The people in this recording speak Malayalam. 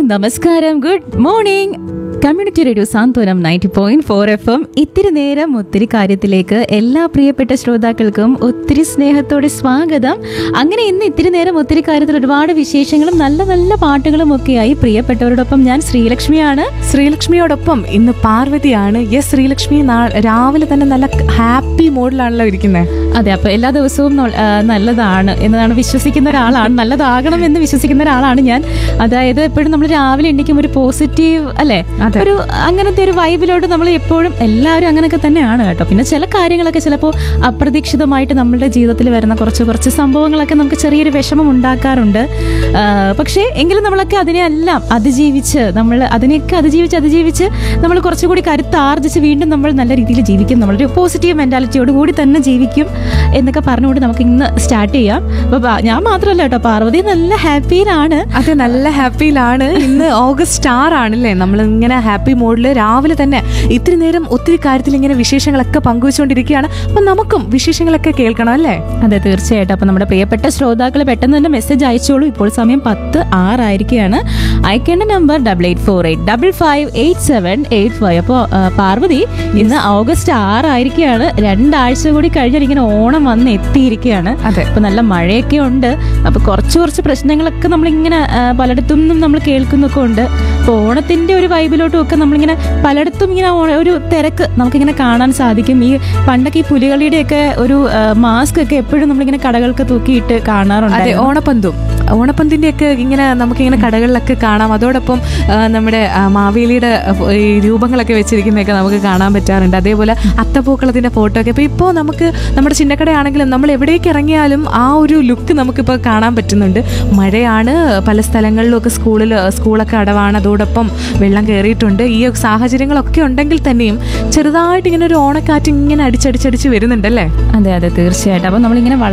നമസ്കാരം good morning community radio Santhwanam ninety point four F M ഇത്തിരി നേരം ഒത്തിരി കാര്യത്തിലേക്ക് എല്ലാ പ്രിയപ്പെട്ട ശ്രോതാക്കൾക്കും ഒത്തിരി സ്നേഹത്തോടെ സ്വാഗതം അങ്ങനെ ഇന്ന് ഇത്തിരി നേരം ഒത്തിരി കാര്യത്തിൽ ഒരുപാട് വിശേഷങ്ങളും നല്ല നല്ല പാട്ടുകളും ഒക്കെയായി പ്രിയപ്പെട്ടവരോടൊപ്പം ഞാൻ ശ്രീലക്ഷ്മിയാണ് ശ്രീലക്ഷ്മിയോടൊപ്പം ഇന്ന് പാർവതിയാണ് യെസ് ശ്രീലക്ഷ്മി നാ- രാവിലെ തന്നെ നല്ല ഹാപ്പി മൂഡിലാണല്ലോ ഇരിക്കുന്നത് അതെ അപ്പൊ എല്ലാ ദിവസവും നൊ- ആ, നല്ലതാണ് എന്നതാണ് വിശ്വസിക്കുന്ന ഒരാളാണ് നല്ലതാകണം എന്ന് വിശ്വസിക്കുന്ന ഒരാളാണ് ഞാൻ അതായത് എപ്പോഴും നമ്മൾ രാവിലെ എണ്ണിക്കും ഒരു പോസിറ്റീവ് അല്ലെ അതെ. ഒരു അങ്ങനത്തെ ഒരു വൈബിലോട്ട് നമ്മൾ എപ്പോഴും എല്ലാവരും അങ്ങനെയൊക്കെ തന്നെയാണ് കേട്ടോ പിന്നെ ചില കാര്യങ്ങളൊക്കെ ചിലപ്പോൾ അപ്രതീക്ഷിതമായിട്ട് നമ്മളുടെ ജീവിതത്തിൽ വരുന്ന കുറച്ച് കുറച്ച് സംഭവങ്ങളൊക്കെ നമുക്ക് ചെറിയൊരു വിഷമം ഉണ്ടാക്കാറുണ്ട് ആ, പക്ഷേ എങ്കിലും നമ്മളൊക്കെ അതിനെയെല്ലാം അതിജീവിച്ച് നമ്മൾ അതിനെയൊക്കെ അതിജീവിച്ച് അതിജീവിച്ച് നമ്മൾ കുറച്ചുകൂടി കരുത്താർജിച്ച് വീണ്ടും നമ്മൾ നല്ല രീതിയിൽ ജീവിക്കും നമ്മളൊരു പോസിറ്റീവ് മെന്റാലിറ്റിയോട് കൂടി തന്നെ ജീവിക്കും എന്നൊക്കെ പറഞ്ഞുകൊണ്ട് നമുക്ക് ഇന്ന് സ്റ്റാർട്ട് ചെയ്യാം അപ്പൊ പാ- ഞാൻ മാത്രമല്ല കേട്ടോ പാർവതി നല്ല ഹാപ്പിയിലാണ് അതെ നല്ല ഹാപ്പിയിലാണ് ഇന്ന് ഓഗസ്റ്റ് ആറാണല്ലേ നമ്മൾ ഇങ്ങനെ ഹാപ്പി മൂഡിൽ രാവിലെ തന്നെ ഇത്തിരി നേരം ഒത്തിരി കാര്യത്തിൽ ഇങ്ങനെ വിശേഷങ്ങളൊക്കെ പങ്കുവച്ചുകൊണ്ടിരിക്കുകയാണ് അപ്പൊ നമുക്കും വിശേഷങ്ങളൊക്കെ കേൾക്കണം അല്ലേ അതെ തീർച്ചയായിട്ടും അപ്പൊ നമ്മുടെ പ്രിയപ്പെട്ട ശ്രോതാക്കൾ പെട്ടെന്ന് തന്നെ മെസ്സേജ് അയച്ചോളൂ ഇപ്പോൾ സമയം പത്ത് ആറായിരിക്കുകയാണ് അയക്കേണ്ട number double eight four eight double five eight seven eight five അപ്പോൾ പാർവതി ഇന്ന് ഓഗസ്റ്റ് ആറായിരിക്കുകയാണ് രണ്ടാഴ്ച കൂടി കഴിഞ്ഞാൽ ഇങ്ങനെ ഓണം വന്ന് എത്തിയിരിക്കുകയാണ് അതെ അപ്പൊ നല്ല മഴയൊക്കെ ഉണ്ട് അപ്പൊ കുറച്ച് കുറച്ച് പ്രശ്നങ്ങളൊക്കെ നമ്മളിങ്ങനെ ആ, പലയിടത്തും നിന്നും നമ്മൾ കേൾക്കുന്നൊക്കെ ഉണ്ട് അപ്പൊ ഓണത്തിന്റെ ഒരു വൈബിലോട്ടും ഒക്കെ നമ്മളിങ്ങനെ പലയിടത്തും ഇങ്ങനെ ഓ- ഒരു തിരക്ക് നമുക്കിങ്ങനെ കാണാൻ സാധിക്കും ഈ പണ്ടൊക്കെ ഈ പുലികളിയുടെയൊക്കെ ഒരു മാസ്ക് ഒക്കെ എപ്പോഴും നമ്മളിങ്ങനെ കടകൾക്ക് തൂക്കിയിട്ട് കാണാറുണ്ട് അതെ ഓണപ്പന്തും ഓണപ്പന്തിന്റെ ഒക്കെ ഇങ്ങനെ നമുക്കിങ്ങനെ കടകളിലൊക്കെ കാണാം അതോടൊപ്പം ആ, നമ്മുടെ ആ, മാവേലിയുടെ ആ, ഈ രൂപങ്ങളൊക്കെ വെച്ചിരിക്കുന്നതൊക്കെ നമുക്ക് കാണാൻ പറ്റാറുണ്ട് അതേപോലെ അത്തപ്പൂക്കളത്തിന്റെ ഫോട്ടോ ഒക്കെ ഇപ്പൊ ഇപ്പോൾ നമുക്ക് നമ്മുടെ ചിന്നക്കടയാണെങ്കിലും നമ്മൾ എവിടേക്ക് ഇറങ്ങിയാലും ആ ഒരു ലുക്ക് നമുക്കിപ്പോൾ കാണാൻ പറ്റുന്നുണ്ട് മഴയാണ് പല സ്ഥലങ്ങളിലും ഒക്കെ സ്കൂളിൽ സ്കൂളൊക്കെ അടവാണ് അതോടൊപ്പം വെള്ളം കയറിയിട്ടുണ്ട് ഈ സാഹചര്യങ്ങളൊക്കെ ഉണ്ടെങ്കിൽ തന്നെയും ചെറുതായിട്ട് ഇങ്ങനെ ഒരു ഓണക്കാറ്റ് ഇങ്ങനെ അടിച്ചടിച്ചടിച്ച് വരുന്നുണ്ടല്ലേ അതെ അതെ തീർച്ചയായിട്ടും അപ്പൊ നമ്മളിങ്ങനെ